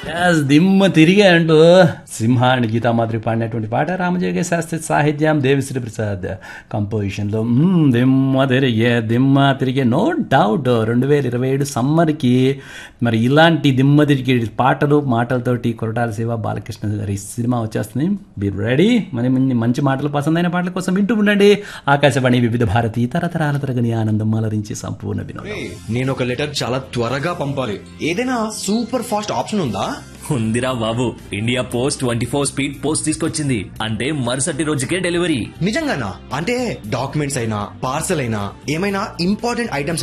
Yes, దిమ్మ తిరిగే అంటూ సింహ అండ్ గీతామాధురి పాడినటువంటి పాట రామజోగ శాస్త్రి సాహిత్యం దేవిశ్రీ ప్రసాద్ కంపోజిషన్ లో మ్మ్, దిమ్మ తిరిగే దిమ్మ తిరిగే నో డౌట్ రెండు వేల ఇరవై ఏడు సమ్మర్కి మరి ఇలాంటి దిమ్మ తిరిగే పాటలు మాటలతోటి కొరటాల శివ బాలకృష్ణ గారి సినిమా వచ్చేస్తుంది బీ రెడీ మరి మంచి- మంచి మాటలు పసందైన పాటల కోసం వింటూ ఉండండి ఆకాశవాణి వివిధ భారతి తరతరాల తరగని ఆనందం అలరించి సంపూర్ణ వినోదం నేను ఒక లెటర్ చాలా త్వరగా పంపాలి ఏదైనా సూపర్ ఫాస్ట్ ఆప్షన్ ఉందా ఉందిరా బాబు India post twenty four speed post తీసుకొచ్చింది అంటే మరుసటి రోజుకే డెలివరీ నిజంగానా అంటే డాక్యుమెంట్స్ అయినా పార్సల్ అయినా ఏమైనా ఇంపార్టెంట్ ఐటమ్స్